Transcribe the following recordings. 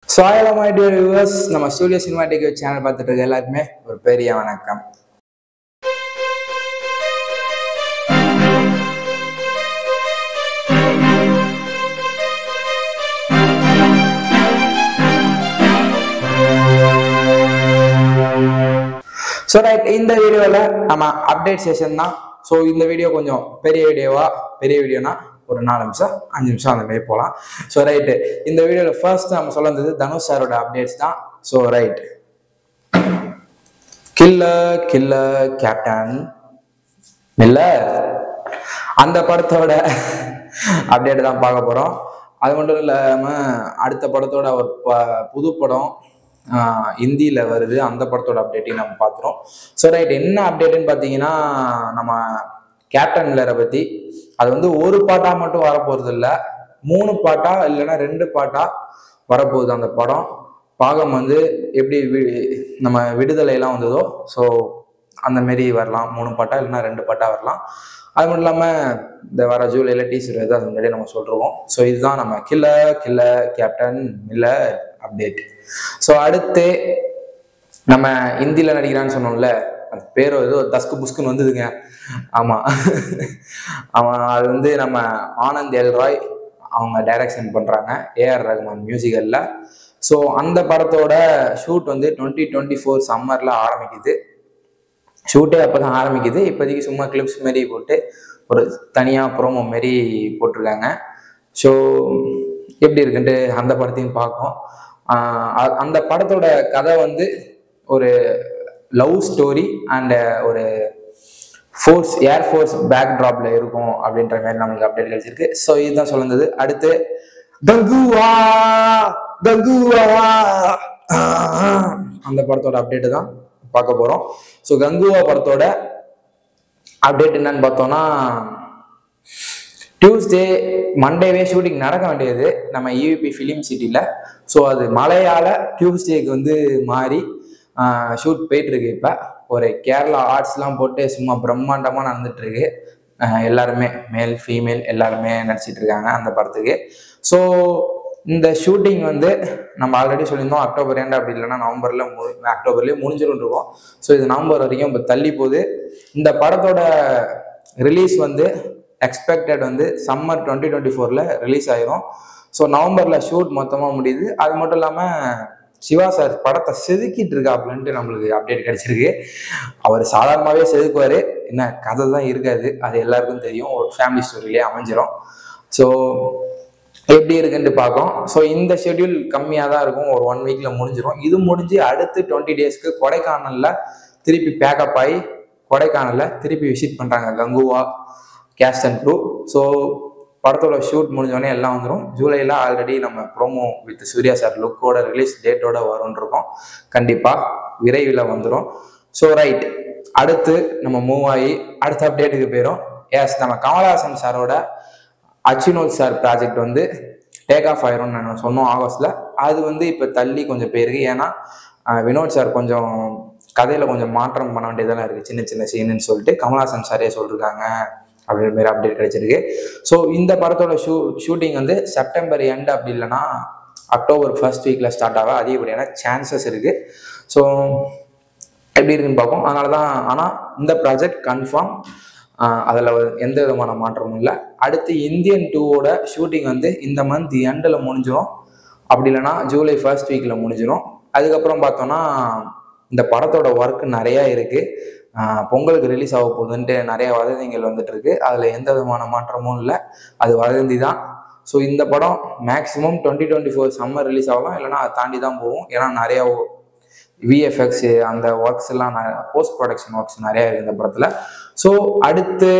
so ஆயிரம் my dear viewers நம்ம studio cinematic channel பார்த்துட்டு இருக்க எல்லாருக்குமே ஒரு பெரிய வணக்கம் ஸோ ரைட் இந்த வீடியோவில் நம்ம அப்டேட் செஷன் தான் ஸோ இந்த வீடியோ கொஞ்சம் பெரிய வீடியோவா பெரிய வீடியோனா ஒரு நாலு நிமிஷம் அஞ்சு நிமிஷம் அந்த மாதிரி போகலாம் ஸோ ரைட்டு இந்த வீடியோவில் ஃபர்ஸ்ட் நம்ம சொல்ல வந்தது தனுஷ் சாரோட அப்டேட்ஸ் தான் ஸோ ரைட் கில்ல கில்ல கேப்டன் இல்ல அந்த படத்தோட அப்டேட் தான் பார்க்க போகிறோம் அது மட்டும் இல்லாமல் அடுத்த படத்தோட ஒரு ப- புது படம் ஹிந்தியில் வருது அந்த படத்தோட அப்டேட்டையும் நம்ம பார்க்குறோம் ஸோ ரைட் என்ன அப்டேட்டுன்னு பார்த்தீங்கன்னா நம்ம கேப்டன் மில்லரை பற்றி அது வந்து ஒரு பாட்டாக மட்டும் வரப்போகிறது இல்லை மூணு பாட்டா இல்லைன்னா ரெண்டு பாட்டா வரப்போகுது அந்த படம் பாகம் வந்து எப்படி வி- நம்ம விடுதலையெல்லாம் வந்ததோ ஸோ அந்த மாரி வரலாம் மூணு பாட்டா இல்லைன்னா ரெண்டு பாட்டா வரலாம் அது மட்டும் இல்லாமல் இந்த வர ஜூலையில் டீசர் எது அது முன்னாடியே நம்ம சொல்லிருவோம் ஸோ இதுதான் நம்ம கில்ல கில்ல கேப்டன் மில்ல அப்டேட் ஸோ அடுத்து நம்ம ஹிந்தியில் நடிக்கிறான்னு சொன்னோம்ல அந்த பேர் ஏதோ தஸ்கு புஸ்குன்னு வந்ததுங்க ஆமாம் அவன் அது வந்து நம்ம ஆனந்த் எல் ராய் அவங்க டைரக்ஷன் பண்ணுறாங்க ஏஆர் ரகுமான் மியூசிக்கலில் ஸோ அந்த படத்தோட ஷூட் வந்து டுவெண்ட்டி டுவெண்ட்டி ஃபோர் சம்மரில் ஆரம்பிக்குது ஷூட்டே அப்போ தான் ஆரம்பிக்குது இப்போதைக்கு சும்மா கிளிப்ஸ் மாரி போட்டு ஒரு தனியாக ப்ரோமோ மாரி போட்டிருக்காங்க ஸோ எப்படி இருக்குன்ட்டு அந்த படத்தையும் பார்க்கும் ஆஹ் அ- அந்த படத்தோட கதை வந்து ஒரு லவ் ஸ்டோரி அண்ட் ஒரு ஃபோர்ஸ் ஏர் ஃபோர்ஸ் பேக் ட்ராப்ல இருக்கும் அப்படின்ற மாதிரி நம்மளுக்கு அப்டேட் கிடைச்சிருக்கு ஸோ இதுதான் சொல்லுந்தது அடுத்து கங்குவா கங்குவா ஆஹ் அந்த படத்தோட அப்டேட் தான் பார்க்க போறோம் ஸோ கங்குவா படத்தோட அப்டேட் என்னன்னு பார்த்தோம்னா டியூஸ்டே மண்டேவே ஷூட்டிங் நடக்க வேண்டியது நம்ம இவிபி ஃபிலிம் சிட்டியில் ஸோ அது மழையால டியூஸ்டேக்கு வந்து மாறி ஷூட் போயிட்டு இருக்கு இப்போ ஒரு கேரளா ஆர்ட்ஸ்லாம் போட்டு சும்மா பிரம்மாண்டமாக நடந்துட்டு இருக்கு ஆஹ் எல்லாருமே மேல் ஃபீமேல் எல்லாருமே நடிச்சிட்டு இருக்காங்க அந்த படத்துக்கு ஸோ இந்த ஷூட்டிங் வந்து நம்ம ஆல்ரெடி சொல்லியிருந்தோம் அக்டோபர் ரெண்டு அப்படி இல்லைன்னா நவம்பர்ல மு அக்டோபர்லேயே முடிஞ்சிடும் இருக்கோம் ஸோ இது நவம்பர் வரைக்கும் இப்போ தள்ளி போகுது இந்த படத்தோட ரிலீஸ் வந்து எக்ஸ்பெக்டட் வந்து சம்மர் டுவெண்ட்டி டுவெண்ட்டி ஃபோரில் ரிலீஸ் ஆயிரும் ஸோ நவம்பரில் ஷூட் மொத்தமாக முடியுது அது மட்டும் இல்லாமல் சிவா சார் படத்தை செதுக்கிட்டு இருக்காப்புலன்ட்டு நம்மளுக்கு அப்டேட் கிடைச்சிருக்கு அவர் சாதாரணமாகவே செதுக்குவார் என்ன கதை தான் இருக்காது அது எல்லாருக்கும் தெரியும் ஒரு ஃபேமிலி ஸ்டோரியிலே அமைஞ்சிரும் ஸோ எப்படி இருக்குன்ட்டு பார்க்கும் ஸோ இந்த ஷெட்யூல் கம்மியாக தான் இருக்கும் ஒரு ஒன் வீக்கில் முடிஞ்சிடும் இது முடிஞ்சு அடுத்து டுவெண்ட்டி டேஸ்க்கு கொடைக்கானலில் திருப்பி பேக்கப் ஆகி கொடைக்கானலில் திருப்பி விசிட் பண்ணுறாங்க Kanguva cast and crew so படத்தோட ஷூட் முடிஞ்சோடனே எல்லாம் வந்துடும் ஜூலையில் ஆல்ரெடி நம்ம ப்ரோமோ வித் சூர்யா சார் லுக்கோட ரிலீஸ் டேட்டோட வரும்னு இருக்கோம் கண்டிப்பாக விரைவில் வந்துடும் ஸோ ரைட் அடுத்து நம்ம மூவ் ஆகி அடுத்த அப்டேட்டுக்கு போயிடும் எஸ் நம்ம கமலஹாசன் சாரோட அச்சுனோல் சார் ப்ராஜெக்ட் வந்து டேக் ஆஃப் ஆயிரும்னு நான் சொன்னோம் ஆகஸ்ட்ல அது வந்து இப்போ தள்ளி கொஞ்சம் போயிருக்கு ஏன்னா அஹ், வினோத் சார் கொஞ்சம் கதையில கொஞ்சம் மாற்றம் பண்ண வேண்டியதெல்லாம் இருக்கு சின்ன சின்ன சீனுன்னு சொல்லிட்டு கமலஹாசன் சாரே சொல்லிருக்காங்க அப்படின்ற மாதிரி அப்டேட் கிடைச்சிருக்கு ஸோ இந்த படத்தோட ஷூ ஷூட்டிங் வந்து செப்டம்பர் எண்ட் அப்படி இல்லைன்னா அக்டோபர் ஃபர்ஸ்ட் வீக்கில் ஸ்டார்ட் ஆக அதிகப்படியான சான்சஸ் இருக்கு ஸோ எப்படி இருக்குன்னு பார்ப்போம் அதனால தான் ஆனால் இந்த ப்ராஜெக்ட் கன்ஃபார்ம் அதில் எந்த விதமான மாற்றமும் இல்லை அடுத்து இந்தியன் டூவோட ஷூட்டிங் வந்து இந்த மந்த் எண்டில் முடிஞ்சிடும் அப்படி இல்லைன்னா ஜூலை ஃபர்ஸ்ட் வீக்கில் முடிஞ்சிடும் அதுக்கப்புறம் பார்த்தோன்னா இந்த படத்தோட ஒர்க் நிறையா இருக்குது பொங்கலுக்கு ரிலீஸ் ஆக போகுதுன்ட்டு நிறைய வதந்திகள் வந்துட்டு இருக்கு அதில் எந்த விதமான மாற்றமும் இல்லை அது வதந்தி தான் ஸோ இந்த படம் maximum twenty twenty four summer release ஆகலாம் இல்லைன்னா அது தாண்டி தான் போகும் ஏன்னா நிறையா விஎஃப்எக்ஸ் அந்த ஒர்க்ஸ் எல்லாம் போஸ்ட் ப்ரொடக்ஷன் ஒர்க்ஸ் நிறைய இருக்கு இந்த படத்துல ஸோ அடுத்து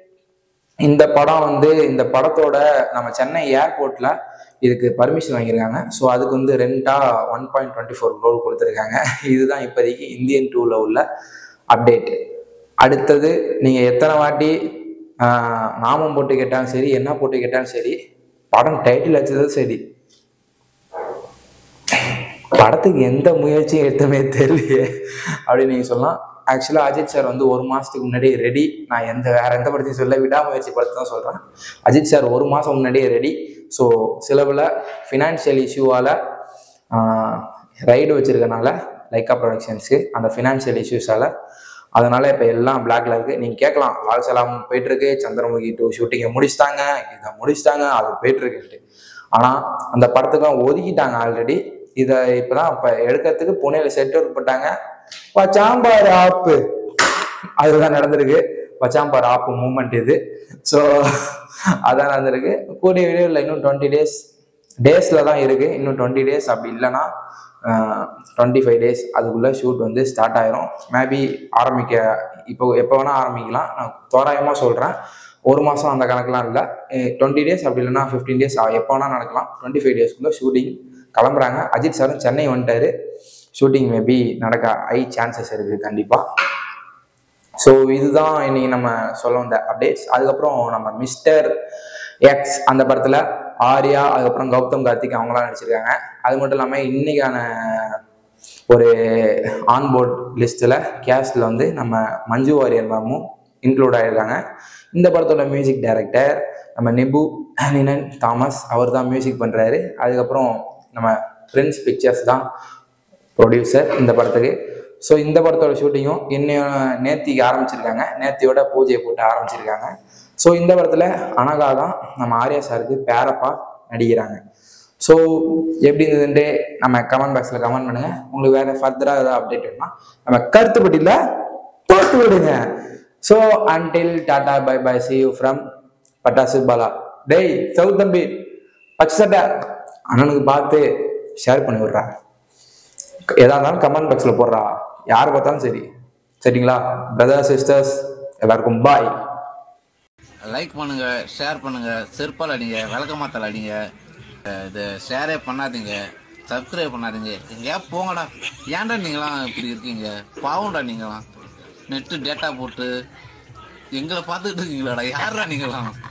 இந்த படம் வந்து இந்த படத்தோட நம்ம சென்னை ஏர்போர்ட்ல இதுக்கு பர்மிஷன் வாங்கியிருக்காங்க ஸோ அதுக்கு வந்து ரெண்டா one point twenty four crore கொடுத்துருக்காங்க இதுதான் இப்போதைக்கு இந்தியன் டூவில் உள்ள அப்டேட் அடுத்தது நீங்கள் எத்தனை வாட்டி ஆஹ், நாமம் போட்டு கேட்டாலும் சரி என்ன போட்டு கேட்டாலும் சரி படம் டைட்டில் வச்சதும் சரி படத்துக்கு எந்த முயற்சியும் எடுத்தமே தெரியலையே அப்படின்னு நீங்க சொல்லலாம் ஆக்சுவலாக அஜித் சார் வந்து ஒரு மாசத்துக்கு முன்னாடியே ரெடி நான் எந்த வேற எந்த படத்தையும் சொல்ல விடாமுயற்சி படத்தை தான் சொல்றேன் அஜித் சார் ஒரு மாசம் முன்னாடியே ரெடி ஸோ சிலவில் ஃபினான்ஷியல் இஷ்யூவால் ரைடு வச்சிருக்கனால லைக்கா ப்ரொடக்ஷன்ஸ்க்கு அந்த ஃபினான்ஷியல் இஷ்யூஸால் அதனால இப்போ எல்லாம் பிளாக்ல இருக்கு நீங்க கேட்கலாம் லால் சலாம் போயிட்டு இருக்கு சந்திரமுகி டூ ஷூட்டிங்கை முடிச்சிட்டாங்க இதை முடிச்சிட்டாங்க அது போயிட்டு இருக்குன்ட்டு ஆனா அந்த படத்துக்குலாம் ஒதுக்கிட்டாங்க ஆல்ரெடி இதை இப்பதான் இப்ப எடுக்கிறதுக்கு புனேல செட் ஒர்க் போட்டாங்க பச்சாம்பார் ஆப்பு அதுதான் நடந்திருக்கு பச்சாம்பார் ஆப்பு மூமெண்ட் இது ஸோ அதான் நடந்திருக்கு கூடிய வீடியோவில் இன்னும் டுவெண்ட்டி டேஸ் டேஸில் தான் இருக்குது இன்னும் டுவெண்ட்டி டேஸ் அப்படி இல்லைன்னா டுவெண்ட்டி ஃபைவ் டேஸ் அதுக்குள்ளே ஷூட் வந்து ஸ்டார்ட் ஆயிரும் மேபி ஆரம்பிக்க இப்போ எப்போ வேணால் ஆரம்பிக்கலாம் நான் தோராயமாக சொல்கிறேன் ஒரு மாதம் அந்த கணக்கெலாம் இல்லை டுவெண்ட்டி டேஸ் அப்படி இல்லைன்னா ஃபிஃப்டீன் டேஸ் எப்போ வேணால் நடக்கலாம் டுவெண்ட்டி ஃபைவ் டேஸ்க்குள்ளே ஷூட்டிங் கிளம்புறாங்க அஜித் சாரும் சென்னை வந்துட்டாரு ஷூட்டிங் மேபி நடக்க ஹை சான்சஸ் இருக்குது கண்டிப்பாக ஸோ இதுதான் இன்னைக்கு நம்ம சொல்ல வந்த அப்டேட்ஸ் அதுக்கப்புறம் நம்ம மிஸ்டர் எக்ஸ் அந்த படத்தில் ஆர்யா அதுக்கப்புறம் கௌதம் கார்த்திக் அவங்களாம் நடிச்சிருக்காங்க அது மட்டும் இல்லாமல் இன்னைக்கான ஒரு ஆன்போர்ட் லிஸ்ட்டில் கேஸ்டில் வந்து நம்ம மஞ்சு வாரியர் மேமும் இன்க்ளூட் ஆகிருக்காங்க இந்த படத்தோட மியூசிக் டைரக்டர் நம்ம நெபு நினன் தாமஸ் அவர் தான் மியூசிக் பண்ணுறாரு அதுக்கப்புறம் நம்ம பிரின்ஸ் பிக்சர்ஸ் தான் ப்ரொடியூசர் இந்த படத்துக்கு ஸோ இந்த படத்தோட ஷூட்டிங்கும் இன்னும் நேத்திக்கு ஆரம்பிச்சிருக்காங்க நேத்தியோட பூஜையை போட்டு ஆரம்பிச்சிருக்காங்க ஸோ இந்த படத்தில் அனகா தான் நம்ம ஆர்யா சாருக்கு பேரப்பா நடிக்கிறாங்க ஸோ எப்படி இருந்ததுன்ட்டு நம்ம கமெண்ட் பாக்ஸில் கமெண்ட் பண்ணுங்க உங்களுக்கு வேற ஃபர்தராக ஏதாவது அப்டேட் வேணுமா நம்ம கருத்துப்பட்டியில் போட்டு விடுங்க so until tata bye bye see you from Pattasu Bala டேய் சவுத் தம்பி பச்சை சட்டை அண்ணனுக்கு பார்த்து ஷேர் பண்ணி விட்றா எதா இருந்தாலும் கமெண்ட் பாக்ஸில் போடுறா யார் பார்த்தாலும் சரி சரிங்களா பிரதர் சிஸ்டர்ஸ் எல்லாருக்கும் பாய் லைக் பண்ணுங்க ஷேர் பண்ணுங்க செருப்பால் அடிங்க விளக்கமாத்தால் அடிங்க அஹ் இது ஷேரே பண்ணாதீங்க சப்ஸ்கிரைப் பண்ணாதீங்க எங்கேயா போங்கடா ஏன்டா நீங்களாம் இப்படி இருக்கீங்க பாவம்டா நீங்களாம் நெட்டு டேட்டா போட்டு எங்களை பார்த்துக்கிட்டு இருக்கீங்களாடா யாரா நீங்களாம்